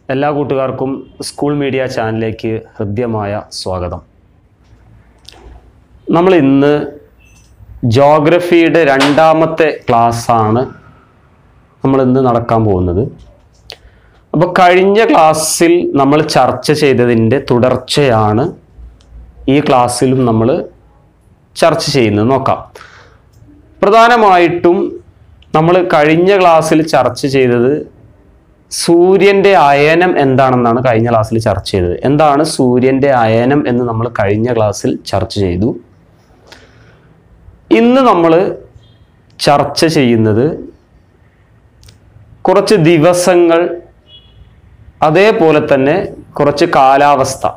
എല്ലാ കൂട്ടുകാർക്കും school media ചാനലിലേക്ക് ഹൃദ്യമായ സ്വാഗതം നമ്മൾ ഇന്ന് ജോഗ്രഫിയുടെ രണ്ടാമത്തെ ക്ലാസ്സാണ് നമ്മൾ ഇന്ന് നടക്കാൻ പോകുന്നത് അപ്പോൾ കഴിഞ്ഞ ക്ലാസ്സിൽ നമ്മൾ ചർച്ച ചെയ്തതിൻ്റെ തുടർച്ചയാണ് ഈ ക്ലാസ്സിലും നമ്മൾ ചർച്ച ചെയ്യുന്നത് നോക്കാം പ്രധാനമായിട്ടും നമ്മൾ കഴിഞ്ഞ ക്ലാസ്സിൽ ചർച്ച ചെയ്തത് സൂര്യൻ്റെ അയനം എന്താണെന്നാണ് കഴിഞ്ഞ ക്ലാസ്സിൽ ചർച്ച ചെയ്തത് എന്താണ് സൂര്യൻ്റെ അയനം എന്ന് നമ്മൾ കഴിഞ്ഞ ക്ലാസ്സിൽ ചർച്ച ചെയ്തു ഇന്ന് നമ്മൾ ചർച്ച ചെയ്യുന്നത് കുറച്ച് ദിവസങ്ങൾ അതേപോലെ തന്നെ കുറച്ച് കാലാവസ്ഥ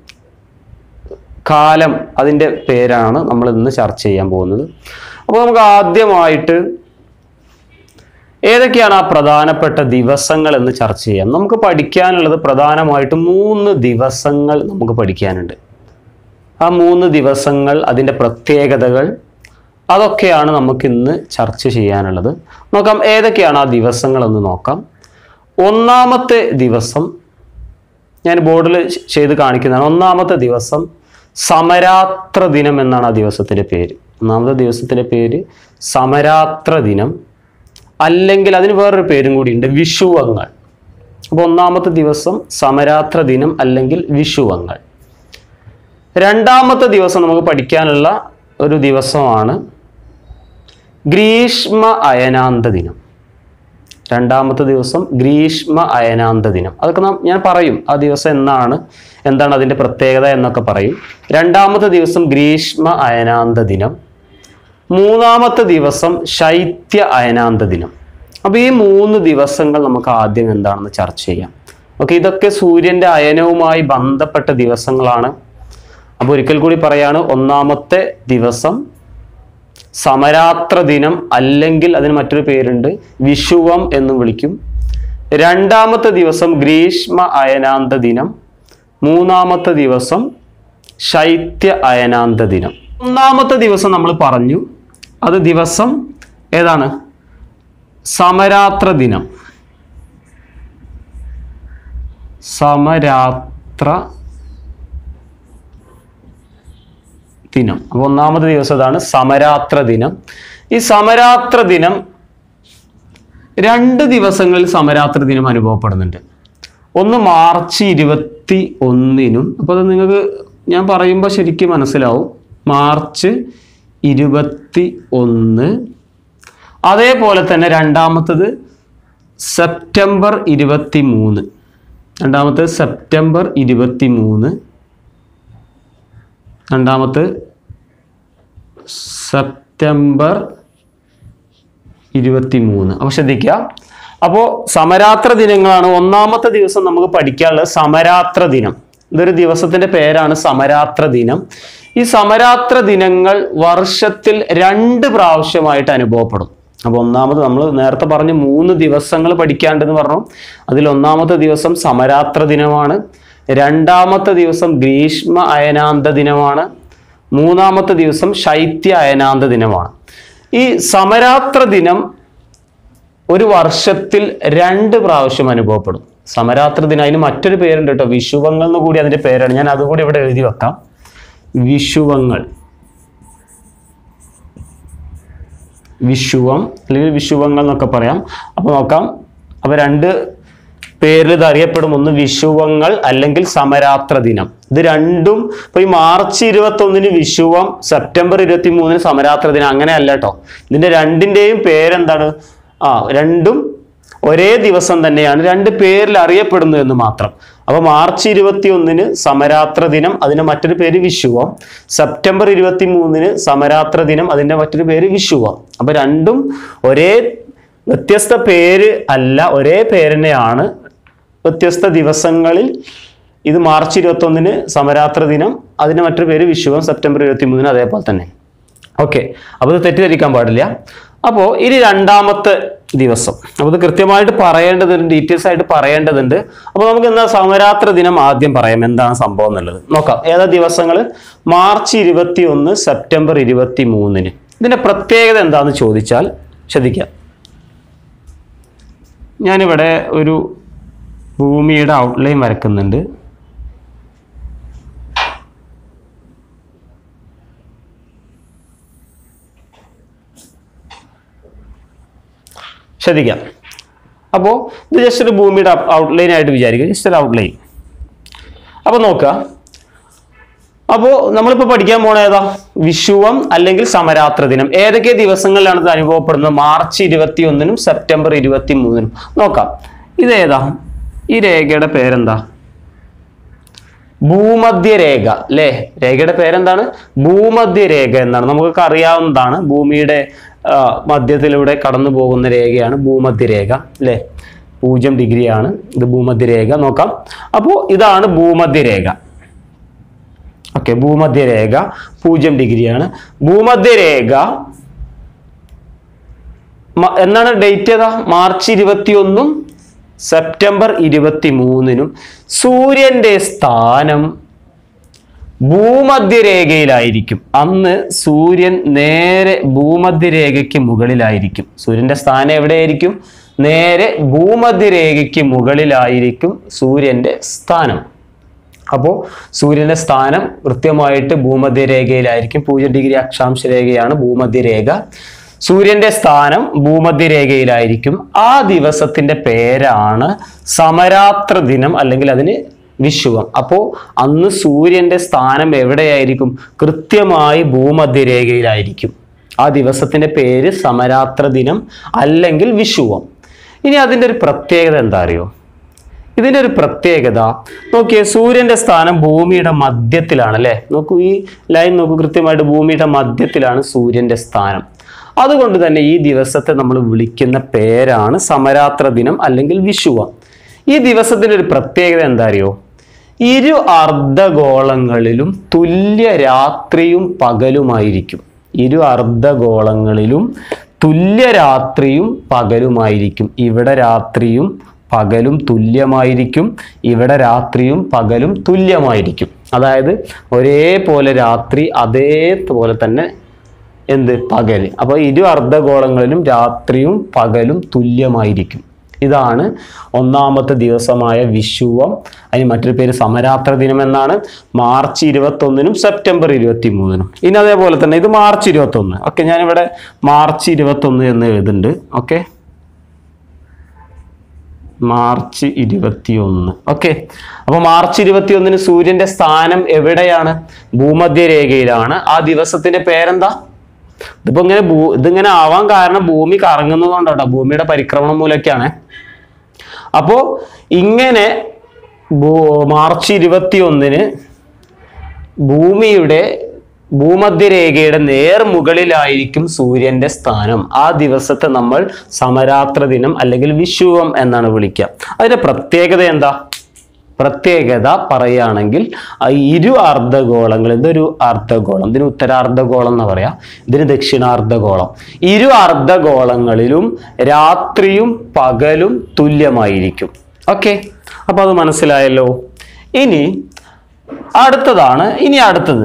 കാലം അതിൻ്റെ പേരാണ് നമ്മൾ ഇന്ന് ചർച്ച ചെയ്യാൻ പോകുന്നത് അപ്പോൾ നമുക്ക് ആദ്യമായിട്ട് ഏതൊക്കെയാണ് ആ പ്രധാനപ്പെട്ട ദിവസങ്ങൾ എന്ന് ചർച്ച ചെയ്യാം നമുക്ക് പഠിക്കാനുള്ളത് പ്രധാനമായിട്ടും മൂന്ന് ദിവസങ്ങൾ നമുക്ക് പഠിക്കാനുണ്ട് ആ മൂന്ന് ദിവസങ്ങൾ അതിൻ്റെ പ്രത്യേകതകൾ അതൊക്കെയാണ് നമുക്ക് ഇന്ന് ചർച്ച ചെയ്യാനുള്ളത് നോക്കാം ഏതൊക്കെയാണ് ആ ദിവസങ്ങളെന്ന് നോക്കാം ഒന്നാമത്തെ ദിവസം ഞാൻ ബോർഡിൽ ചെയ്ത് കാണിക്കുന്നതാണ് ഒന്നാമത്തെ ദിവസം സമരാത്ര ദിനം എന്നാണ് ആ ദിവസത്തിൻ്റെ പേര് ഒന്നാമത്തെ ദിവസത്തിൻ്റെ പേര് സമരാത്ര ദിനം അല്ലെങ്കിൽ അതിന് വേറൊരു പേരും കൂടിയുണ്ട് വിഷുവങ്ങൾ അപ്പോൾ ഒന്നാമത്തെ ദിവസം സമരാത്ര ദിനം അല്ലെങ്കിൽ വിഷുവങ്ങൾ രണ്ടാമത്തെ ദിവസം നമുക്ക് പഠിക്കാനുള്ള ഒരു ദിവസമാണ് ഗ്രീഷ്മ അയനാന്ത ദിനം രണ്ടാമത്തെ ദിവസം ഗ്രീഷ്മ അയനാന്ത ദിനം അതൊക്കെ നാം ഞാൻ പറയും ആ ദിവസം എന്നാണ് എന്താണ് അതിൻ്റെ പ്രത്യേകത എന്നൊക്കെ പറയും രണ്ടാമത്തെ ദിവസം ഗ്രീഷ്മ അയനാന്ത ദിനം മൂന്നാമത്തെ ദിവസം ശൈത്യ അയനാന്ത ദിനം അപ്പോൾ ഈ മൂന്ന് ദിവസങ്ങൾ നമുക്ക് ആദ്യം എന്താണെന്ന് ചർച്ച ചെയ്യാം ഓക്കെ ഇതൊക്കെ സൂര്യൻ്റെ അയനവുമായി ബന്ധപ്പെട്ട ദിവസങ്ങളാണ് അപ്പോൾ ഒരിക്കൽ കൂടി പറയാണ് ഒന്നാമത്തെ ദിവസം സമരാത്ര ദിനം അല്ലെങ്കിൽ അതിന് മറ്റൊരു പേരുണ്ട് വിഷുവം എന്നും വിളിക്കും രണ്ടാമത്തെ ദിവസം ഗ്രീഷ്മ അയനാന്ത ദിനം മൂന്നാമത്തെ ദിവസം ശൈത്യ അയനാന്ത ദിനം ഒന്നാമത്തെ ദിവസം നമ്മൾ പറഞ്ഞു അത് ദിവസം ഏതാണ് സമരാത്ര ദിനം സമരാത്ര ദിനം അപ്പോൾ ഒന്നാമത്തെ ദിവസം ഇതാണ് സമരാത്ര ദിനം ഈ സമരാത്ര ദിനം രണ്ട് ദിവസങ്ങളിൽ സമരാത്ര ദിനം അനുഭവപ്പെടുന്നുണ്ട് ഒന്ന് മാർച്ച് ഇരുപത്തി ഒന്നിനും അപ്പോൾ അത് നിങ്ങൾക്ക് ഞാൻ പറയുമ്പോൾ ശരിക്കും മനസ്സിലാവും മാർച്ച് ഇരുപത്തി ഒന്ന് അതേപോലെ തന്നെ രണ്ടാമത്തത് സെപ്റ്റംബർ ഇരുപത്തി മൂന്ന് രണ്ടാമത്തത് സെപ്റ്റംബർ ഇരുപത്തി മൂന്ന് രണ്ടാമത്തെ സെപ്റ്റംബർ ഇരുപത്തി മൂന്ന് അപ്പോൾ ശ്രദ്ധിക്കുക അപ്പോൾ സമരാത്ര ദിനങ്ങളാണ് ഒന്നാമത്തെ ദിവസം നമുക്ക് പഠിക്കാനുള്ളത് സമരാത്ര ദിനം ഇതൊരു ദിവസത്തിന്റെ പേരാണ് സമരാത്ര ദിനം ഈ സമരാത്ര ദിനങ്ങൾ വർഷത്തിൽ രണ്ട് പ്രാവശ്യമായിട്ട് അനുഭവപ്പെടും അപ്പോൾ ഒന്നാമത് നമ്മൾ നേരത്തെ പറഞ്ഞ് മൂന്ന് ദിവസങ്ങൾ പഠിക്കാണ്ടെന്ന് പറഞ്ഞു അതിൽ ഒന്നാമത്തെ ദിവസം സമരാത്ര ദിനമാണ് രണ്ടാമത്തെ ദിവസം ഗ്രീഷ്മ അയനാന്ത ദിനമാണ് മൂന്നാമത്തെ ദിവസം ശൈത്യ അയനാന്ത ദിനമാണ് ഈ സമരാത്ര ദിനം ഒരു വർഷത്തിൽ രണ്ട് പ്രാവശ്യം അനുഭവപ്പെടും സമരാത്ര ദിനം അതിന് മറ്റൊരു പേരുണ്ട് കേട്ടോ വിഷുവങ്ങൾ എന്ന് കൂടി അതിന്റെ പേരാണ് ഞാൻ അതുകൂടി ഇവിടെ എഴുതി വെക്കാം വിഷുവങ്ങൾ വിഷുവം അല്ലെങ്കിൽ വിഷുവങ്ങൾ എന്നൊക്കെ പറയാം അപ്പൊ നോക്കാം അപ്പൊ രണ്ട് പേരിൽ ഇത് അറിയപ്പെടും ഒന്ന് വിഷുവങ്ങൾ അല്ലെങ്കിൽ സമരാത്ര ദിനം ഇത് രണ്ടും ഇപ്പൊ ഈ മാർച്ച് ഇരുപത്തി ഒന്നിന് വിഷുവം സെപ്റ്റംബർ ഇരുപത്തി മൂന്നിന് സമരാത്ര ദിനം അങ്ങനെയല്ല കേട്ടോ ഇതിന്റെ രണ്ടിന്റെയും പേരെന്താണ് ആ രണ്ടും ഒരേ ദിവസം തന്നെയാണ് രണ്ട് പേരിൽ അറിയപ്പെടുന്നു എന്ന് മാത്രം അപ്പൊ മാർച്ച് ഇരുപത്തി ഒന്നിന് സമരാത്ര ദിനം അതിന്റെ മറ്റൊരു പേര് വിഷുവം സെപ്റ്റംബർ ഇരുപത്തി മൂന്നിന് സമരാത്ര ദിനം അതിന്റെ മറ്റൊരു പേര് വിഷുവം അപ്പൊ രണ്ടും ഒരേ വ്യത്യസ്ത പേര് അല്ല ഒരേ പേര് തന്നെയാണ് വ്യത്യസ്ത ദിവസങ്ങളിൽ ഇത് മാർച്ച് ഇരുപത്തി ഒന്നിന് സമരാത്ര ദിനം അതിന്റെ മറ്റൊരു പേര് വിഷുവം സെപ്റ്റംബർ ഇരുപത്തി മൂന്നിന് അതേപോലെ തന്നെ ഓക്കെ അപ്പോൾ ഇത് തെറ്റിദ്ധരിക്കാൻ പാടില്ല അപ്പോൾ ഇനി രണ്ടാമത്തെ ദിവസം അപ്പോൾ ഇത് കൃത്യമായിട്ട് പറയേണ്ടതുണ്ട് ഡീറ്റെയിൽസ് ആയിട്ട് പറയേണ്ടതുണ്ട് അപ്പോൾ നമുക്ക് എന്താ സമരാത്ര ദിനം ആദ്യം പറയാം എന്താണ് സംഭവം എന്നുള്ളത് നോക്കാം ഏതാ ദിവസങ്ങൾ മാർച്ച് ഇരുപത്തി ഒന്ന് സെപ്റ്റംബർ ഇരുപത്തി മൂന്നിന് ഇതിന്റെ പ്രത്യേകത എന്താണെന്ന് ചോദിച്ചാൽ ശ്രദ്ധിക്കാം ഞാനിവിടെ ഒരു ഭൂമിയുടെ ഔട്ട്ലൈൻ വരക്കുന്നുണ്ട് ശ്രദ്ധിക്കാം അപ്പോൾ ഇത് ജസ്റ്റ് ഒരു ഭൂമിയുടെ ഔട്ട്ലൈൻ ആയിട്ട് വിചാരിക്കുക ജസ്റ്റ് ഒരു ഔട്ട്ലൈൻ അപ്പോൾ നോക്കുക അപ്പോൾ നമ്മളിപ്പോൾ പഠിക്കാൻ പോണ ഏതാ വിഷുവം അല്ലെങ്കിൽ സമരാത്ര ദിനം ഏതൊക്കെ ദിവസങ്ങളിലാണ് ഇത് അനുഭവപ്പെടുന്നത് മാർച്ച് ഇരുപത്തി ഒന്നിനും സെപ്റ്റംബർ ഇരുപത്തി മൂന്നിനും നോക്കാം ഇതേതാ ഈ രേഖയുടെ പേരെന്താ ഭൂമധ്യരേഖ അല്ലേ രേഖയുടെ പേരെന്താണ് ഭൂമധ്യരേഖ എന്നാണ് നമുക്കൊക്കെ അറിയാവുന്നതാണ് ഭൂമിയുടെ ആ, മധ്യത്തിലൂടെ കടന്നു പോകുന്ന രേഖയാണ് ഭൂമധ്യരേഖ അല്ലേ പൂജ്യം ഡിഗ്രിയാണ് ഇത് ഭൂമധ്യരേഖ നോക്കാം അപ്പോൾ ഇതാണ് ഭൂമധ്യരേഖ ഓക്കെ ഭൂമധ്യരേഖ പൂജ്യം ഡിഗ്രിയാണ് ഭൂമധ്യരേഖ മ- എന്നാണ് ഡേറ്റ് ഏതാ മാർച്ച് ഇരുപത്തി ഒന്നും സെപ്റ്റംബർ ഇരുപത്തി മൂന്നിനും സൂര്യന്റെ സ്ഥാനം ഭൂമധ്യരേഖയിലായിരിക്കും അന്ന് സൂര്യൻ നേരെ ഭൂമധ്യരേഖയ്ക്ക് മുകളിലായിരിക്കും സൂര്യന്റെ സ്ഥാനം എവിടെയായിരിക്കും നേരെ ഭൂമധ്യരേഖയ്ക്ക് മുകളിലായിരിക്കും സൂര്യന്റെ സ്ഥാനം അപ്പോൾ സൂര്യന്റെ സ്ഥാനം കൃത്യമായിട്ട് ഭൂമധ്യരേഖയിലായിരിക്കും പൂജ്യം ഡിഗ്രി അക്ഷാംശ രേഖയാണ് ഭൂമധ്യരേഖ സൂര്യന്റെ സ്ഥാനം ഭൂമധ്യരേഖയിലായിരിക്കും ആ ദിവസത്തിന്റെ പേരാണ് സമരാത്ര ദിനം അല്ലെങ്കിൽ അതിന് വിഷുവം അപ്പോൾ അന്ന് സൂര്യന്റെ സ്ഥാനം എവിടെയായിരിക്കും കൃത്യമായി ഭൂമധ്യരേഖയിലായിരിക്കും ആ ദിവസത്തിന്റെ പേര് സമരാത്ര ദിനം അല്ലെങ്കിൽ വിഷുവം ഇനി അതിൻ്റെ ഒരു പ്രത്യേകത എന്താ അറിയോ ഇതിന്റെ ഒരു പ്രത്യേകത നോക്കിയേ സൂര്യന്റെ സ്ഥാനം ഭൂമിയുടെ മധ്യത്തിലാണ് അല്ലെ നോക്കൂ ഈ ലൈൻ നോക്കൂ കൃത്യമായിട്ട് ഭൂമിയുടെ മധ്യത്തിലാണ് സൂര്യന്റെ സ്ഥാനം അതുകൊണ്ട് തന്നെ ഈ ദിവസത്തെ നമ്മൾ വിളിക്കുന്ന പേരാണ് സമരാത്ര ദിനം അല്ലെങ്കിൽ വിഷുവം ഈ ദിവസത്തിന്റെ ഒരു പ്രത്യേകത എന്താ അറിയോ ഇരു അർദ്ധഗോളങ്ങളിലും തുല്യ രാത്രിയും പകലുമായിരിക്കും ഇരു അർദ്ധഗോളങ്ങളിലും തുല്യ രാത്രിയും പകലുമായിരിക്കും ഇവിടെ രാത്രിയും പകലും തുല്യമായിരിക്കും ഇവിടെ രാത്രിയും പകലും തുല്യമായിരിക്കും അതായത് ഒരേപോലെ രാത്രി അതേപോലെ തന്നെ എന്ത് പകല് അപ്പോൾ ഇരു അർദ്ധഗോളങ്ങളിലും രാത്രിയും പകലും തുല്യമായിരിക്കും ഇതാണ് ഒന്നാമത്തെ ദിവസമായ വിഷുവം അതിന് മറ്റൊരു പേര് സമരാത്ര ദിനം എന്നാണ് മാർച്ച് ഇരുപത്തൊന്നിനും സെപ്റ്റംബർ ഇരുപത്തി മൂന്നിനും ഇനി അതേപോലെ തന്നെ ഇത് മാർച്ച് ഇരുപത്തൊന്ന് ഓക്കെ ഞാനിവിടെ മാർച്ച് ഇരുപത്തൊന്ന് എന്ന് എഴുതുന്നുണ്ട് ഓക്കെ മാർച്ച് ഇരുപത്തി ഒന്ന് ഓക്കെ അപ്പൊ മാർച്ച് ഇരുപത്തി ഒന്നിന് സൂര്യന്റെ സ്ഥാനം എവിടെയാണ് ഭൂമധ്യരേഖയിലാണ് ആ ദിവസത്തിന്റെ പേരെന്താ ഇതിപ്പോ ഇങ്ങനെ ഭൂ ഇതിങ്ങനെ ആവാൻ കാരണം ഭൂമി കറങ്ങുന്നതുകൊണ്ടാട്ടോ ഭൂമിയുടെ പരിക്രമണം മൂലൊക്കെയാണ് അപ്പോ ഇങ്ങനെ ഭൂ- മാർച്ച് ഇരുപത്തി ഒന്നിന് ഭൂമിയുടെ ഭൂമധ്യരേഖയുടെ നേർമുകളിലായിരിക്കും സൂര്യന്റെ സ്ഥാനം ആ ദിവസത്തെ നമ്മൾ സമരാത്ര ദിനം അല്ലെങ്കിൽ വിഷുവം എന്നാണ് വിളിക്കുക അതിന്റെ പ്രത്യേകത എന്താ പ്രത്യേകത പറയുകയാണെങ്കിൽ ആ ഇരു അർദ്ധഗോളങ്ങൾ ഇതൊരു അർദ്ധഗോളം ഇതിന് ഉത്തരാർദ്ധഗോളം എന്ന് പറയാം ഇതിന് ദക്ഷിണാർദ്ധഗോളം ഇരു അർദ്ധഗോളങ്ങളിലും രാത്രിയും പകലും തുല്യമായിരിക്കും ഓക്കെ അപ്പൊ അത് മനസ്സിലായല്ലോ ഇനി അടുത്തതാണ് ഇനി അടുത്തത്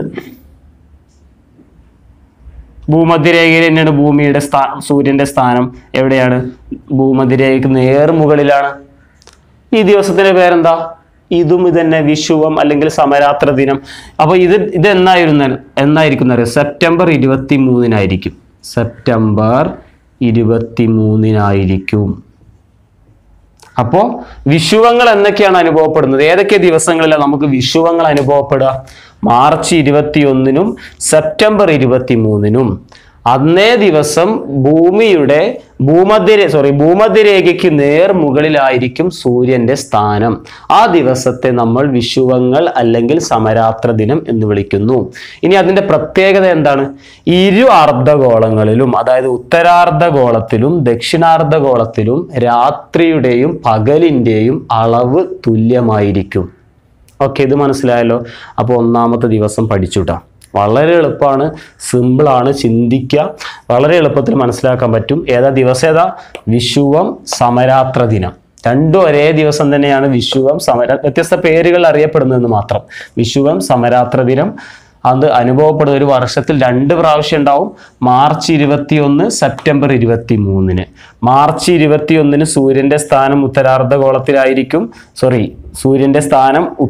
ഭൂമധ്യരേഖയിൽ തന്നെയാണ് ഭൂമിയുടെ സ്ഥാ സൂര്യന്റെ സ്ഥാനം എവിടെയാണ് ഭൂമധ്യരേഖയ്ക്ക് നേർ മുകളിലാണ് ഈ ദിവസത്തിന്റെ പേരെന്താ ഇതും ഇതന്നെ വിഷുവം അല്ലെങ്കിൽ സമരാത്ര ദിനം അപ്പൊ ഇത് ഇത് എന്നായിരുന്നു എന്നായിരിക്കും അറിയാം സെപ്റ്റംബർ ഇരുപത്തി മൂന്നിനായിരിക്കും സെപ്റ്റംബർ ഇരുപത്തി മൂന്നിനായിരിക്കും അപ്പോ വിഷുവങ്ങൾ എന്നൊക്കെയാണ് അനുഭവപ്പെടുന്നത് ഏതൊക്കെ ദിവസങ്ങളിലാണ് നമുക്ക് വിഷുവങ്ങൾ അനുഭവപ്പെടുക മാർച്ച് ഇരുപത്തി ഒന്നിനും സെപ്റ്റംബർ ഇരുപത്തി മൂന്നിനും അന്നേ ദിവസം ഭൂമിയുടെ ഭൂമധ്യ സോറി ഭൂമധ്യരേഖയ്ക്ക് നേർ മുകളിലായിരിക്കും സൂര്യന്റെ സ്ഥാനം ആ ദിവസത്തെ നമ്മൾ വിഷുവങ്ങൾ അല്ലെങ്കിൽ സമരാത്ര ദിനം എന്ന് വിളിക്കുന്നു ഇനി അതിന്റെ പ്രത്യേകത എന്താണ് ഇരു അർദ്ധഗോളങ്ങളിലും അതായത് ഉത്തരാർദ്ധഗോളത്തിലും ദക്ഷിണാർദ്ധഗോളത്തിലും രാത്രിയുടെയും പകലിന്റെയും അളവ് തുല്യമായിരിക്കും ഓക്കെ ഇത് മനസ്സിലായല്ലോ അപ്പോൾ ഒന്നാമത്തെ ദിവസം പഠിച്ചുട്ടാ വളരെ എളുപ്പമാണ് സിമ്പിളാണ് ചിന്തിക്കുക വളരെ എളുപ്പത്തിൽ മനസ്സിലാക്കാൻ പറ്റും ഏതാ ദിവസം ഏതാ വിഷുവം സമരാത്ര ദിനം രണ്ടും ഒരേ ദിവസം തന്നെയാണ് വിഷുവം സമര വ്യത്യസ്ത പേരുകൾ അറിയപ്പെടുന്നതെന്ന് മാത്രം വിഷുവം സമരാത്ര ദിനം അത് അനുഭവപ്പെടുന്ന ഒരു വർഷത്തിൽ രണ്ട് പ്രാവശ്യം ഉണ്ടാവും മാർച്ച് ഇരുപത്തിയൊന്ന് സെപ്റ്റംബർ ഇരുപത്തി മൂന്നിന് മാർച്ച് ഇരുപത്തിയൊന്നിന് സൂര്യന്റെ സ്ഥാനം ഉത്തരാർദ്ധഗോളത്തിലായിരിക്കും സോറി സൂര്യന്റെ സ്ഥാനം ഉ-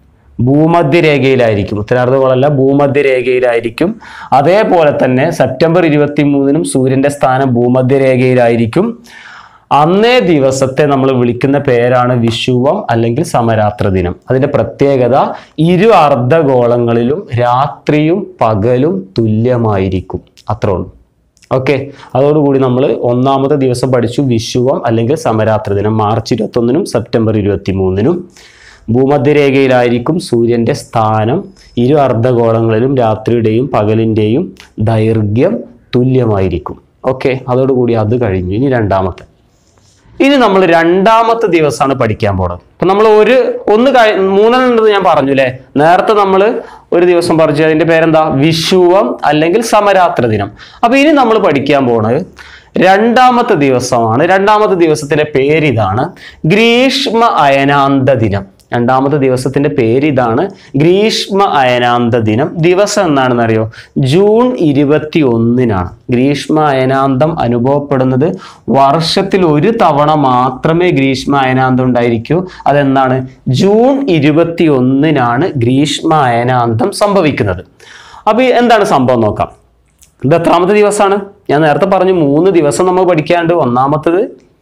ഭൂമധ്യരേഖയിലായിരിക്കും ഉത്തരാർദ്ധഗോളമല്ല ഭൂമധ്യരേഖയിലായിരിക്കും അതേപോലെ തന്നെ സെപ്റ്റംബർ ഇരുപത്തി മൂന്നിനും സൂര്യന്റെ സ്ഥാനം ഭൂമധ്യരേഖയിലായിരിക്കും അന്നേ ദിവസത്തെ നമ്മൾ വിളിക്കുന്ന പേരാണ് വിഷുവം അല്ലെങ്കിൽ സമരാത്ര ദിനം അതിന്റെ പ്രത്യേകത ഇരു അർദ്ധഗോളങ്ങളിലും രാത്രിയും പകലും തുല്യമായിരിക്കും അത്രേ ഉള്ളൂ ഓക്കെ അതോടുകൂടി നമ്മൾ ഒന്നാമത്തെ ദിവസം പഠിച്ചു വിഷുവം അല്ലെങ്കിൽ സമരാത്ര ദിനം മാർച്ച് ഇരുപത്തൊന്നിനും സെപ്റ്റംബർ ഇരുപത്തി മൂന്നിനും ഭൂമധ്യരേഖയിലായിരിക്കും സൂര്യന്റെ സ്ഥാനം ഇരു അർദ്ധഗോളങ്ങളിലും രാത്രിയുടെയും പകലിൻ്റെയും ദൈർഘ്യം തുല്യമായിരിക്കും ഓക്കെ അതോടുകൂടി അത് കഴിഞ്ഞു ഇനി രണ്ടാമത്തെ ഇനി നമ്മൾ രണ്ടാമത്തെ ദിവസമാണ് പഠിക്കാൻ പോണത് അപ്പൊ നമ്മൾ ഒരു ഒന്ന് കഴി മൂന്നെണ്ണം ഉണ്ടെന്ന് ഞാൻ പറഞ്ഞു അല്ലേ നേരത്തെ നമ്മൾ ഒരു ദിവസം പറഞ്ഞു അതിന്റെ പേരെന്താ വിഷുവം അല്ലെങ്കിൽ സമരാത്ര ദിനം അപ്പൊ ഇനി നമ്മൾ പഠിക്കാൻ പോണത് രണ്ടാമത്തെ ദിവസമാണ് രണ്ടാമത്തെ ദിവസത്തിന്റെ പേര് ഇതാണ് ഗ്രീഷ്മ അയനാന്ത ദിനം രണ്ടാമത്തെ ദിവസത്തിന്റെ പേര് ഇതാണ് ഗ്രീഷ്മ അയനാന്ത ദിനം ദിവസം എന്നാണെന്ന് അറിയോ ജൂൺ ഇരുപത്തി ഒന്നിനാണ് ഗ്രീഷ്മ അയനാന്തം അനുഭവപ്പെടുന്നത് വർഷത്തിൽ ഒരു തവണ മാത്രമേ ഗ്രീഷ്മ അയനാന്തം ഉണ്ടായിരിക്കൂ അതെന്താണ് ജൂൺ ഇരുപത്തി ഒന്നിനാണ് ഗ്രീഷ്മ അയനാന്തം സംഭവിക്കുന്നത് അപ്പൊ ഈ എന്താണ് സംഭവം നോക്കാം ഇത് എത്രാമത്തെ ദിവസമാണ് ഞാൻ നേരത്തെ പറഞ്ഞു മൂന്ന് ദിവസം നമ്മൾ പഠിക്കാണ്ട് ഒന്നാമത്തത്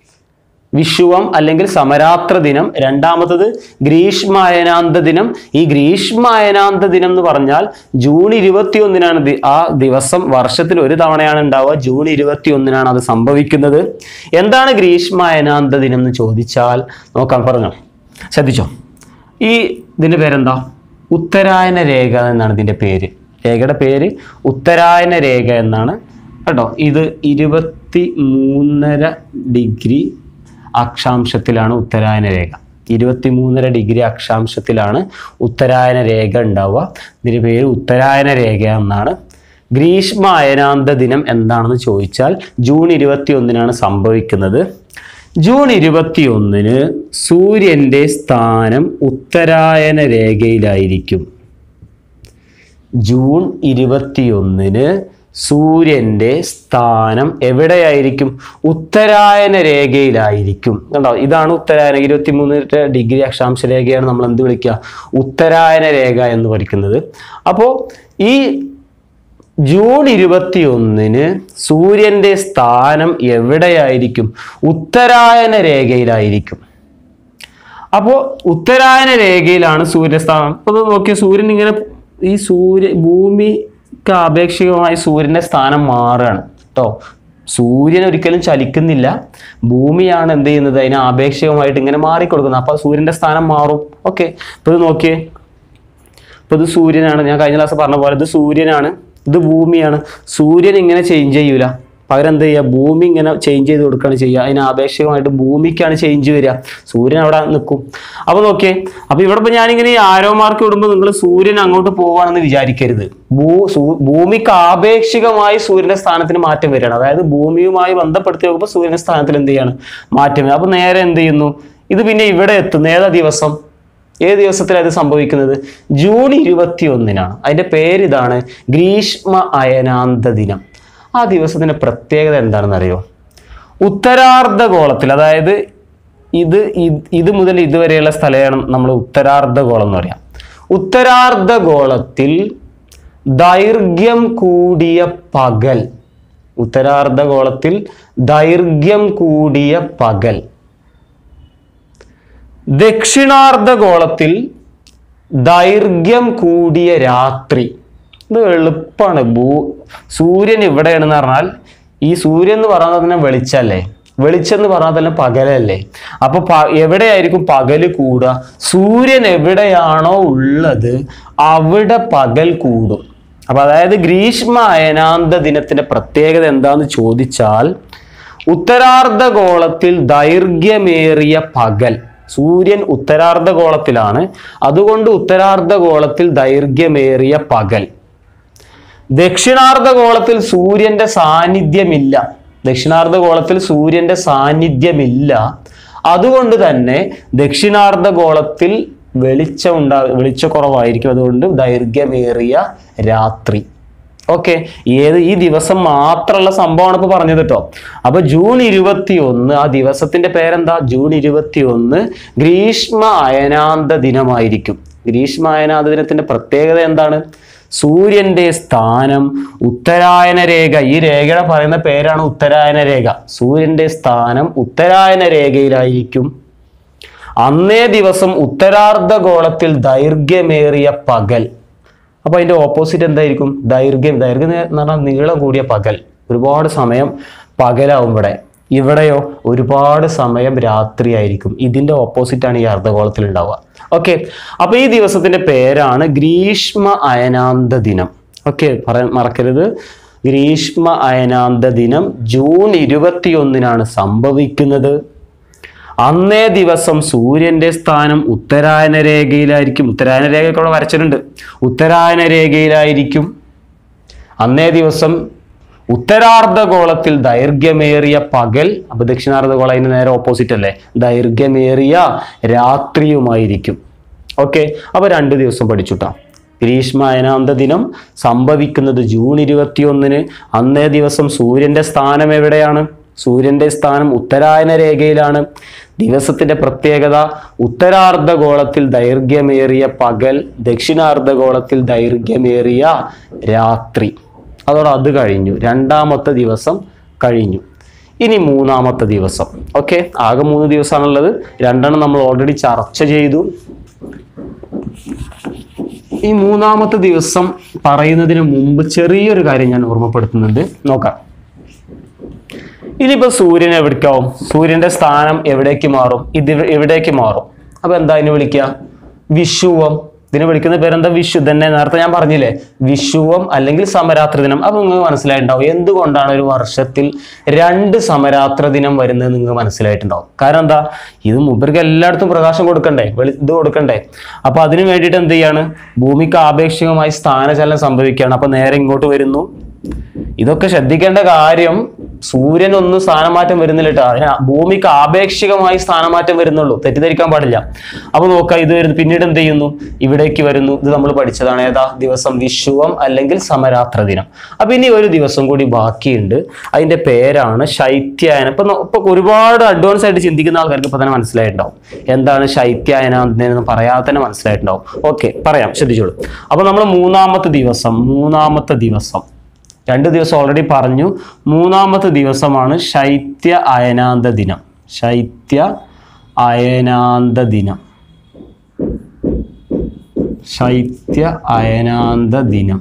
വിഷുവം അല്ലെങ്കിൽ സമരാത്ര ദിനം രണ്ടാമത്തത് ഗ്രീഷ്മായനാന്ത ദിനം ഈ ഗ്രീഷ്മായനാന്ത ദിനം എന്ന് പറഞ്ഞാൽ ജൂൺ ഇരുപത്തി ഒന്നിനാണ് ദി- ആ ദിവസം വർഷത്തിൽ ഒരു തവണയാണ് ഉണ്ടാവുക ജൂൺ ഇരുപത്തി ഒന്നിനാണ് അത് സംഭവിക്കുന്നത് എന്താണ് ഗ്രീഷ്മായനാന്ത ദിനം എന്ന് ചോദിച്ചാൽ നോക്കാം പറഞ്ഞോ ശ്രദ്ധിച്ചോ ഈ ഇതിന്റെ പേരെന്താ ഉത്തരായന രേഖ എന്നാണ് ഇതിന്റെ പേര് രേഖയുടെ പേര് ഉത്തരായന രേഖ എന്നാണ് കേട്ടോ ഇത് ഇരുപത്തി മൂന്നര ഡിഗ്രി അക്ഷാംശത്തിലാണ് ഉത്തരായന രേഖ ഇരുപത്തി മൂന്നര ഡിഗ്രി അക്ഷാംശത്തിലാണ് ഉത്തരായന രേഖ ഉണ്ടാവുക ഇതിന്റെ പേര് ഉത്തരായന രേഖ എന്നാണ് ഗ്രീഷ്മ അയനാന്ത ദിനം എന്താണെന്ന് ചോദിച്ചാൽ ജൂൺ ഇരുപത്തി ഒന്നിനാണ് സംഭവിക്കുന്നത് ജൂൺ ഇരുപത്തി ഒന്നിന് സൂര്യന്റെ സ്ഥാനം ഉത്തരായന രേഖയിലായിരിക്കും ജൂൺ ഇരുപത്തിയൊന്നിന് സൂര്യന്റെ സ്ഥാനം എവിടെയായിരിക്കും ഉത്തരായന രേഖയിലായിരിക്കും കണ്ടോ ഇതാണ് ഉത്തരായന ഇരുപത്തിമൂന്ന് ഡിഗ്രി അക്ഷാംശ രേഖയാണ് നമ്മൾ എന്ത് വിളിക്കുക ഉത്തരായന രേഖ എന്ന് പഠിക്കുന്നത് അപ്പോൾ ഈ ജൂൺ ഇരുപത്തിയൊന്നിന് സൂര്യന്റെ സ്ഥാനം എവിടെയായിരിക്കും ഉത്തരായന രേഖയിലായിരിക്കും അപ്പോൾ ഉത്തരായന രേഖയിലാണ് സൂര്യസ്ഥാനം അപ്പോൾ നോക്കിയ സൂര്യൻ ഇങ്ങനെ ഈ സൂര്യ ഭൂമിക്ക് ആപേക്ഷികമായി സൂര്യന്റെ സ്ഥാനം മാറുകയാണ് കേട്ടോ സൂര്യൻ ഒരിക്കലും ചലിക്കുന്നില്ല ഭൂമിയാണ് എന്ത് ചെയ്യുന്നത് അതിന് ആപേക്ഷികമായിട്ട് ഇങ്ങനെ മാറിക്കൊടുക്കുന്നത് അപ്പോൾ സൂര്യന്റെ സ്ഥാനം മാറും ഓക്കെ ഇപ്പൊ ഇത് നോക്കിയേ ഇപ്പൊ ഇത് സൂര്യനാണ് ഞാൻ കഴിഞ്ഞ ക്ലാസ് പറഞ്ഞ പോലെ ഇത് സൂര്യനാണ് ഇത് ഭൂമിയാണ് സൂര്യൻ ഇങ്ങനെ ചേഞ്ച് ചെയ്യൂല പകരം എന്ത് ചെയ്യുക ഭൂമി ഇങ്ങനെ ചേഞ്ച് ചെയ്ത് കൊടുക്കുകയാണ് ചെയ്യുക അതിന് ആപേക്ഷികമായിട്ട് ഭൂമിക്കാണ് ചേഞ്ച് വരിക സൂര്യൻ അവിടെ നിൽക്കും അപ്പൊ നോക്കിയേ അപ്പൊ ഇവിടെ ഇപ്പൊ ഞാനിങ്ങനെ ഈ ആരോ മാർക്ക് ഇടുമ്പോൾ നിങ്ങൾ സൂര്യൻ അങ്ങോട്ട് പോവാണെന്ന് വിചാരിക്കരുത് ഭൂ സൂ- ഭൂമിക്ക് ആപേക്ഷികമായി സൂര്യന്റെ സ്ഥാനത്തിന് മാറ്റം വരികയാണ് അതായത് ഭൂമിയുമായി ബന്ധപ്പെടുത്തി നോക്കുമ്പോൾ സൂര്യന്റെ സ്ഥാനത്തിൽ എന്ത് ചെയ്യാണ് മാറ്റം വരിക അപ്പൊ നേരെ എന്ത് ചെയ്യുന്നു ഇത് പിന്നെ ഇവിടെ എത്തുന്നു ഏതാ ദിവസം ഏത് ദിവസത്തിലാണ് ഇത് സംഭവിക്കുന്നത് ജൂൺ ഇരുപത്തി ഒന്നിനാണ് അതിന്റെ പേര് ഇതാണ് ഗ്രീഷ്മ അയനാന്ത ദിനം ആ ദിവസത്തിന്റെ പ്രത്യേകത എന്താണെന്ന് അറിയോ ഉത്തരാർദ്ധഗോളത്തിൽ അതായത് ഇത് ഇത് ഇത് മുതൽ ഇതുവരെയുള്ള സ്ഥലമാണ് നമ്മൾ ഉത്തരാർദ്ധഗോളം എന്ന് പറയാം ഉത്തരാർദ്ധഗോളത്തിൽ ദൈർഘ്യം കൂടിയ പകൽ ഉത്തരാർദ്ധഗോളത്തിൽ ദൈർഘ്യം കൂടിയ പകൽ ദക്ഷിണാർദ്ധഗോളത്തിൽ ദൈർഘ്യം കൂടിയ രാത്രി ഇത് എളുപ്പമാണ് ഭൂ സൂര്യൻ ഇവിടെയാണെന്ന് പറഞ്ഞാൽ ഈ സൂര്യൻ എന്ന് പറഞ്ഞാൽ തന്നെ വെളിച്ചല്ലേ വെളിച്ചം എന്ന് പറഞ്ഞാൽ തന്നെ പകലല്ലേ അപ്പൊ പ- എവിടെയായിരിക്കും പകല് കൂടുക സൂര്യൻ എവിടെയാണോ ഉള്ളത് അവിടെ പകൽ കൂടും അപ്പൊ അതായത് ഗ്രീഷ്മ അയനാന്ത ദിനത്തിന്റെ പ്രത്യേകത എന്താന്ന് ചോദിച്ചാൽ ഉത്തരാർദ്ധഗോളത്തിൽ ദൈർഘ്യമേറിയ പകൽ സൂര്യൻ ഉത്തരാർദ്ധഗോളത്തിലാണ് അതുകൊണ്ട് ഉത്തരാർദ്ധഗോളത്തിൽ ദൈർഘ്യമേറിയ പകൽ ദക്ഷിണാർദ്ധഗോളത്തിൽ സൂര്യന്റെ സാന്നിധ്യമില്ല ദക്ഷിണാർദ്ധഗോളത്തിൽ സൂര്യന്റെ സാന്നിധ്യമില്ല അതുകൊണ്ട് തന്നെ ദക്ഷിണാർദ്ധഗോളത്തിൽ വെളിച്ചം ഉണ്ടാ വെളിച്ചക്കുറവായിരിക്കും അതുകൊണ്ട് ദൈർഘ്യമേറിയ രാത്രി ഓക്കെ ഏത് ഈ ദിവസം മാത്രമുള്ള സംഭവമാണ് ഇപ്പൊ പറഞ്ഞത് കേട്ടോ അപ്പൊ ജൂൺ ഇരുപത്തി ഒന്ന് ആ ദിവസത്തിന്റെ പേരെന്താ ജൂൺ ഇരുപത്തി ഒന്ന് ഗ്രീഷ്മ അയനാന്ത ദിനമായിരിക്കും ഗ്രീഷ്മ അയനാന്ത ദിനത്തിന്റെ പ്രത്യേകത എന്താണ് സൂര്യന്റെ സ്ഥാനം ഉത്തരായന രേഖ ഈ രേഖയുടെ പറയുന്ന പേരാണ് ഉത്തരായന രേഖ സൂര്യന്റെ സ്ഥാനം ഉത്തരായന രേഖയിലായിരിക്കും അന്നേ ദിവസം ഉത്തരാർദ്ധഗോളത്തിൽ ദൈർഘ്യമേറിയ പകൽ അപ്പൊ അതിന്റെ ഓപ്പോസിറ്റ് എന്തായിരിക്കും ദൈർഘ്യം ദൈർഘ്യം എന്ന് പറഞ്ഞാൽ നീളം കൂടിയ പകൽ ഒരുപാട് സമയം പകലാവും ഇവിടെ ഇവിടെയോ ഒരുപാട് സമയം രാത്രിയായിരിക്കും ഇതിന്റെ ഓപ്പോസിറ്റ് ആണ് ഈ അർദ്ധഗോളത്തിൽ ഉണ്ടാവുക ഓക്കെ അപ്പൊ ഈ ദിവസത്തിന്റെ പേരാണ് ഗ്രീഷ്മ അയനാന്ത ദിനം ഓക്കെ പറയാൻ മറക്കരുത് ഗ്രീഷ്മ അയനാന്ത ദിനം ജൂൺ ഇരുപത്തിയൊന്നിനാണ് സംഭവിക്കുന്നത് അന്നേ ദിവസം സൂര്യന്റെ സ്ഥാനം ഉത്തരായന രേഖയിലായിരിക്കും ഉത്തരായന രേഖയൊക്കെ ഇവിടെ വരച്ചിട്ടുണ്ട് ഉത്തരായന രേഖയിലായിരിക്കും അന്നേ ദിവസം ഉത്തരാർദ്ധഗോളത്തിൽ ദൈർഘ്യമേറിയ പകൽ അപ്പൊ ദക്ഷിണാർദ്ധഗോളം അതിന് നേരെ ഓപ്പോസിറ്റ് അല്ലേ ദൈർഘ്യമേറിയ രാത്രിയുമായിരിക്കും ഓക്കെ അപ്പൊ രണ്ട് ദിവസം പഠിച്ചുട്ടാ ഗ്രീഷ്മ അയനാന്ത ദിനം സംഭവിക്കുന്നത് ജൂൺ ഇരുപത്തിയൊന്നിന് അന്നേ ദിവസം സൂര്യന്റെ സ്ഥാനം എവിടെയാണ് സൂര്യന്റെ സ്ഥാനം ഉത്തരായന രേഖയിലാണ് ദിവസത്തിന്റെ പ്രത്യേകത ഉത്തരാർദ്ധഗോളത്തിൽ ദൈർഘ്യമേറിയ പകൽ ദക്ഷിണാർദ്ധഗോളത്തിൽ ദൈർഘ്യമേറിയ രാത്രി അതോടെ അത് കഴിഞ്ഞു രണ്ടാമത്തെ ദിവസം കഴിഞ്ഞു ഇനി മൂന്നാമത്തെ ദിവസം ഓക്കെ ആകെ മൂന്ന് ദിവസമാണുള്ളത് രണ്ടെണ്ണം നമ്മൾ ഓൾറെഡി ചർച്ച ചെയ്തു ഈ മൂന്നാമത്തെ ദിവസം പറയുന്നതിന് മുമ്പ് ചെറിയൊരു കാര്യം ഞാൻ ഓർമ്മപ്പെടുത്തുന്നുണ്ട് നോക്കാം ഇനിയിപ്പോ സൂര്യൻ എവിടേക്കാവും സൂര്യന്റെ സ്ഥാനം എവിടേക്ക് മാറും ഇത് എവിടേക്ക് മാറും അപ്പൊ എന്താ ഇതിനെ വിളിക്കുക വിഷുവം ഇതിനെ വിളിക്കുന്ന പേരെന്താ വിഷു തന്നെ നേരത്തെ ഞാൻ പറഞ്ഞില്ലേ വിഷുവം അല്ലെങ്കിൽ സമരാത്ര ദിനം അപ്പൊ നിങ്ങൾക്ക് മനസ്സിലായിട്ടുണ്ടാവും എന്തുകൊണ്ടാണ് ഒരു വർഷത്തിൽ രണ്ട് സമരാത്ര ദിനം വരുന്നത് നിങ്ങൾക്ക് മനസ്സിലായിട്ടുണ്ടാവും കാരണം എന്താ ഇത് മൂപ്പർക്ക് എല്ലായിടത്തും പ്രകാശം കൊടുക്കണ്ടേ വെളി ഇത് കൊടുക്കണ്ടേ അപ്പൊ അതിനു വേണ്ടിയിട്ട് എന്ത് ചെയ്യാണ് ഭൂമിക്ക് ആപേക്ഷികമായി സ്ഥാനചലനം സംഭവിക്കുകയാണ് അപ്പൊ നേരെ ഇങ്ങോട്ട് വരുന്നു ഇതൊക്കെ ശ്രദ്ധിക്കേണ്ട കാര്യം സൂര്യൻ ഒന്നും സ്ഥാനമാറ്റം വരുന്നില്ല കേട്ടോ അതിന് ഭൂമിക്ക് ആപേക്ഷികമായി സ്ഥാനമാറ്റം വരുന്നുള്ളൂ തെറ്റിദ്ധരിക്കാൻ പാടില്ല അപ്പൊ നോക്കാം ഇത് വരുന്നു പിന്നീട് എന്ത് ചെയ്യുന്നു ഇവിടേക്ക് വരുന്നു ഇത് നമ്മൾ പഠിച്ചതാണ് ഏതാ ദിവസം വിഷുവം അല്ലെങ്കിൽ സമരാത്ര ദിനം അപ്പൊ ഇനി ഒരു ദിവസം കൂടി ബാക്കിയുണ്ട് അതിന്റെ പേരാണ് ശൈത്യായനം ഇപ്പൊ നോ- ഇപ്പൊ ഒരുപാട് അഡ്വാൻസ് ആയിട്ട് ചിന്തിക്കുന്ന ആൾക്കാർക്ക് ഇപ്പൊ തന്നെ മനസ്സിലായിട്ടുണ്ടാവും എന്താണ് ശൈത്യായനം എന്ന് പറയാതെ തന്നെ മനസ്സിലായിട്ടുണ്ടാവും ഓക്കെ പറയാം ശ്രദ്ധിച്ചോളൂ അപ്പൊ നമ്മൾ മൂന്നാമത്തെ ദിവസം മൂന്നാമത്തെ ദിവസം രണ്ട് ദിവസം ഓൾറെഡി പറഞ്ഞു മൂന്നാമത്തെ ദിവസമാണ് ശൈത്യ അയനാന്ത ദിനം ശൈത്യ അയനാന്ത ദിനം ശൈത്യ അയനാന്ത ദിനം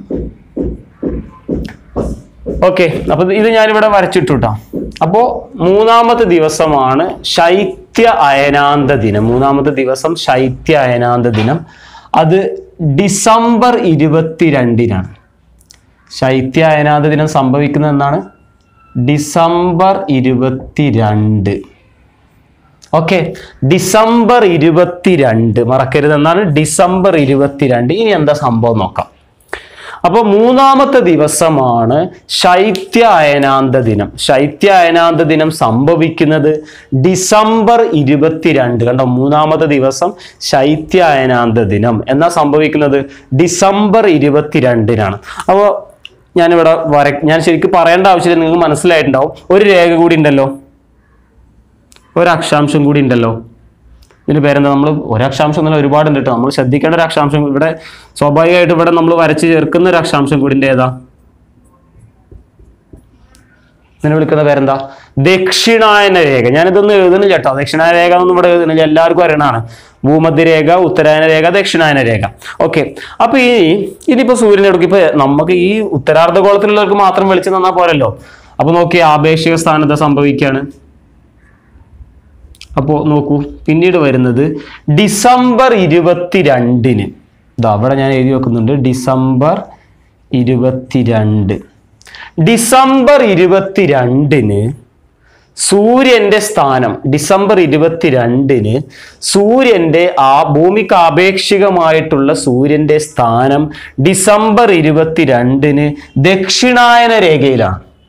ഓക്കെ അപ്പൊ ഇത് ഞാനിവിടെ വരച്ചിട്ടു കേട്ടോ അപ്പോ മൂന്നാമത്തെ ദിവസമാണ് ശൈത്യ അയനാന്ത ദിനം മൂന്നാമത്തെ ദിവസം ശൈത്യ അയനാന്ത ദിനം അത് ഡിസംബർ ഇരുപത്തിരണ്ടിനാണ് ശൈത്യ അയനാന്ത ദിനം സംഭവിക്കുന്നത് എന്നാണ് ഡിസംബർ ഇരുപത്തിരണ്ട് ഓക്കെ ഡിസംബർ ഇരുപത്തിരണ്ട് മറക്കരുത് എന്നാണ് ഡിസംബർ ഇരുപത്തിരണ്ട് ഇനി എന്താ സംഭവം നോക്കാം അപ്പൊ മൂന്നാമത്തെ ദിവസമാണ് ശൈത്യ അയനാന്ത ദിനം ശൈത്യ അയനാന്ത ദിനം സംഭവിക്കുന്നത് ഡിസംബർ ഇരുപത്തിരണ്ട് കണ്ടോ മൂന്നാമത്തെ ദിവസം ശൈത്യ അയനാന്ത ദിനം എന്നാ സംഭവിക്കുന്നത് ഡിസംബർ ഇരുപത്തിരണ്ടിനാണ് അപ്പോൾ ഞാനിവിടെ വര ഞാൻ ശരിക്കും പറയേണ്ട ആവശ്യമില്ല നിങ്ങൾക്ക് മനസ്സിലായിട്ടുണ്ടാവും ഒരു രേഖ കൂടി ഉണ്ടല്ലോ ഒരു അക്ഷാംശം കൂടി ഉണ്ടല്ലോ ഇതിന് പേരെന്താ നമ്മൾ ഒരു അക്ഷാംശം എന്നല്ല ഒരുപാടുണ്ട് കേട്ടോ നമ്മൾ ശ്രദ്ധിക്കേണ്ട ഒരു അക്ഷാംശം ഇവിടെ സ്വാഭാവികമായിട്ട് ഇവിടെ നമ്മൾ വരച്ച് ചേർക്കുന്ന ഒരു അക്ഷാംശം കൂടി ഉണ്ട് ഏതാ ഇതിനെ വിളിക്കുന്ന പേരെന്താ ദക്ഷിണായന രേഖ ഞാനിതൊന്നും എഴുതുന്നില്ല കേട്ടോ ദക്ഷിണായന രേഖ എന്നൊന്നും ഇവിടെ എഴുതുന്നില്ല എല്ലാവർക്കും അറിയണതാണ് ഭൂമധ്യരേഖ ഉത്തരായന രേഖ ദക്ഷിണായന രേഖ ഓക്കെ അപ്പൊ ഈ ഇനിയിപ്പോ സൂര്യൻ എടുക്കും ഇപ്പൊ നമുക്ക് ഈ ഉത്തരാർദ്ധഗോളത്തിലുള്ളവർക്ക് മാത്രം വെളിച്ചം തന്നാൽ പോരല്ലോ അപ്പൊ നോക്കി ആപേക്ഷിക സ്ഥാനത്ത് സംഭവിക്കുകയാണ് അപ്പോൾ നോക്കൂ പിന്നീട് വരുന്നത് ഡിസംബർ ഇരുപത്തിരണ്ടിന് ഇതാ അവിടെ ഞാൻ എഴുതി വെക്കുന്നുണ്ട് ഡിസംബർ ഇരുപത്തിരണ്ട് ഡിസംബർ ഇരുപത്തിരണ്ടിന് സൂര്യന്റെ സ്ഥാനം ഡിസംബർ ഇരുപത്തിരണ്ടിന് സൂര്യന്റെ ആ ഭൂമിക്ക് ആപേക്ഷികമായിട്ടുള്ള സൂര്യന്റെ സ്ഥാനം ഡിസംബർ ഇരുപത്തിരണ്ടിന് ദക്ഷിണായന രേഖയിലാണ്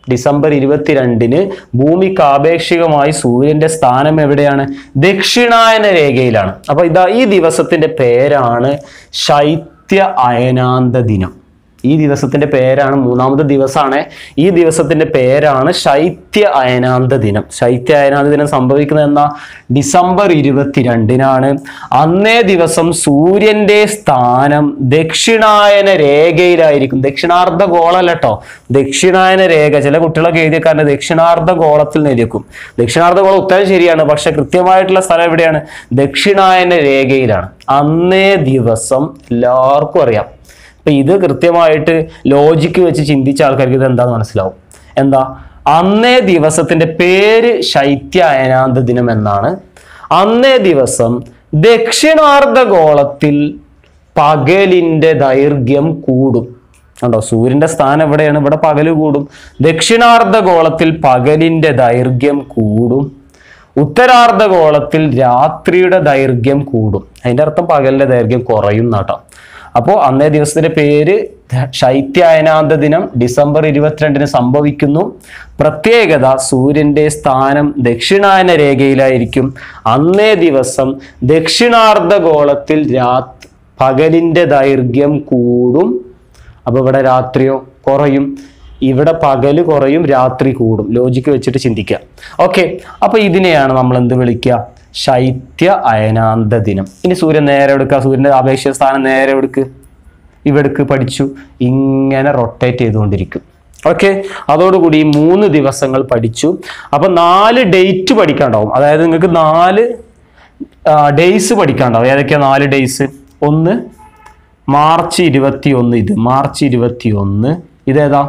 ഡിസംബർ ഇരുപത്തിരണ്ടിന് ഭൂമിക്ക് ആപേക്ഷികമായി സൂര്യന്റെ സ്ഥാനം എവിടെയാണ് ദക്ഷിണായന രേഖയിലാണ് അപ്പൊ ഇതാ ഈ ദിവസത്തിന്റെ പേരാണ് ശൈത്യ അയനാന്ത ദിനം ഈ ദിവസത്തിന്റെ പേരാണ് മൂന്നാമത്തെ ദിവസമാണ് ഈ ദിവസത്തിന്റെ പേരാണ് ശൈത്യ അയനാന്ത ദിനം ശൈത്യ അയനാന്ത ദിനം സംഭവിക്കുന്നത് എന്നാ ഡിസംബർ ഇരുപത്തിരണ്ടിനാണ് അന്നേ ദിവസം സൂര്യന്റെ സ്ഥാനം ദക്ഷിണായന രേഖയിലായിരിക്കും ദക്ഷിണാർദ്ധ ഗോളല്ല കേട്ടോ ദക്ഷിണായന രേഖ ചില കുട്ടികളൊക്കെ എഴുതിയക്കാരൻ്റെ ദക്ഷിണാർദ്ധ ഗോളത്തിൽ നിലനിൽക്കും ദക്ഷിണാർദ്ധ ഗോളം ഉത്തരം ശരിയാണ് പക്ഷെ കൃത്യമായിട്ടുള്ള സ്ഥലം എവിടെയാണ് ദക്ഷിണായന രേഖയിലാണ് അന്നേ ദിവസം എല്ലാവർക്കും അറിയാം അപ്പൊ ഇത് കൃത്യമായിട്ട് ലോജിക്ക് വെച്ച് ചിന്തിച്ച ആൾക്കാർക്ക് ഇത് എന്താന്ന് മനസ്സിലാവും എന്താ അന്നേ ദിവസത്തിന്റെ പേര് ശൈത്യ അയനാന്ത ദിനം എന്നാണ് അന്നേ ദിവസം ദക്ഷിണാർദ്ധ ഗോളത്തിൽ പകലിന്റെ ദൈർഘ്യം കൂടും കണ്ടോ സൂര്യന്റെ സ്ഥാനം എവിടെയാണ് ഇവിടെ പകല് കൂടും ദക്ഷിണാർദ്ധ ഗോളത്തിൽ പകലിന്റെ ദൈർഘ്യം കൂടും ഉത്തരാർദ്ധ ഗോളത്തിൽ രാത്രിയുടെ ദൈർഘ്യം കൂടും അതിന്റെ അർത്ഥം പകലിന്റെ ദൈർഘ്യം കുറയും എന്നാട്ടോ അപ്പോൾ അന്നേ ദിവസത്തിന്റെ പേര് ശൈത്യ അയനാന്ത ദിനം ഡിസംബർ ഇരുപത്തിരണ്ടിന് സംഭവിക്കുന്നു പ്രത്യേകത സൂര്യന്റെ സ്ഥാനം ദക്ഷിണായന രേഖയിലായിരിക്കും അന്നേ ദിവസം ദക്ഷിണാർദ്ധ ഗോളത്തിൽ രാത് പകലിന്റെ ദൈർഘ്യം കൂടും അപ്പൊ ഇവിടെ രാത്രിയോ കുറയും ഇവിടെ പകല് കുറയും രാത്രി കൂടും ലോജിക്ക് വെച്ചിട്ട് ചിന്തിക്കുക ഓക്കെ അപ്പൊ ഇതിനെയാണ് നമ്മൾ എന്ത് വിളിക്കുക ശൈത്യ അയനാന്ത ദിനം ഇനി സൂര്യൻ നേരെ എടുക്കുക സൂര്യന്റെ അപേക്ഷിത സ്ഥാനം നേരെ എടുക്ക് ഇവിടേക്ക് പഠിച്ചു ഇങ്ങനെ റൊട്ടേറ്റ് ചെയ്തുകൊണ്ടിരിക്കും ഓക്കെ അതോടുകൂടി ഈ മൂന്ന് ദിവസങ്ങൾ പഠിച്ചു അപ്പൊ നാല് ഡേറ്റ് പഠിക്കാണ്ടാവും അതായത് നിങ്ങൾക്ക് നാല് ഡേയ്സ് പഠിക്കാണ്ടാവും ഏതൊക്കെയാ നാല് ഡേയ്സ് ഒന്ന് മാർച്ച് ഇരുപത്തി ഒന്ന് ഇത് മാർച്ച് ഇരുപത്തി ഒന്ന് ഇതേതാ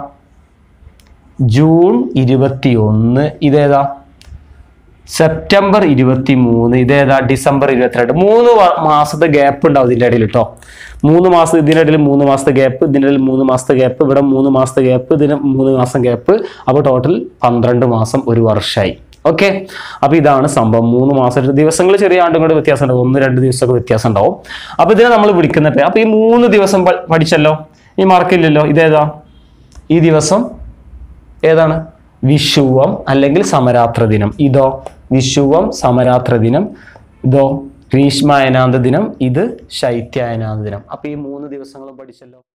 ജൂൺ ഇരുപത്തി ഒന്ന് ഇതേതാ സെപ്റ്റംബർ ഇരുപത്തി മൂന്ന് ഇതേതാ ഡിസംബർ ഇരുപത്തിരണ്ട് മൂന്ന് വ- മാസത്തെ ഗ്യാപ്പ് ഉണ്ടാവും ഇതിൻ്റെ ഇടയിൽ കേട്ടോ മൂന്ന് മാസം ഇതിൻ്റെ ഇടയിൽ മൂന്ന് മാസത്തെ ഗ്യാപ്പ് ഇതിൻ്റെ ഇടയിൽ മൂന്ന് മാസത്തെ ഗ്യാപ്പ് ഇവിടെ മൂന്ന് മാസത്തെ ഗ്യാപ്പ് ഇതിന് മൂന്ന് മാസം ഗ്യാപ്പ് അപ്പോൾ ടോട്ടൽ പന്ത്രണ്ട് മാസം ഒരു വർഷമായി ഓക്കെ അപ്പൊ ഇതാണ് സംഭവം മൂന്ന് മാസം ദിവസങ്ങൾ ചെറിയ ആണ്ടും കൂടെ വ്യത്യാസം ഉണ്ടാവും ഒന്ന് രണ്ട് ദിവസമൊക്കെ വ്യത്യാസം ഉണ്ടാവും അപ്പൊ ഇതിനെ നമ്മൾ വിളിക്കുന്ന പേര് അപ്പൊ ഈ മൂന്ന് ദിവസം പ- പഠിച്ചല്ലോ ഈ മാർക്കില്ലല്ലോ ഇതേതാ ഈ ദിവസം ഏതാണ് വിഷുവം അല്ലെങ്കിൽ സമരാത്ര ദിനം ഇതോ വിഷുവം സമരാത്ര ദിനം ഇതോ ഗ്രീഷ്മായനാന്ത ദിനം ഇത് ശൈത്യായനാന്ത ദിനം അപ്പൊ ഈ മൂന്ന് ദിവസങ്ങളും പഠിച്ചല്ലോ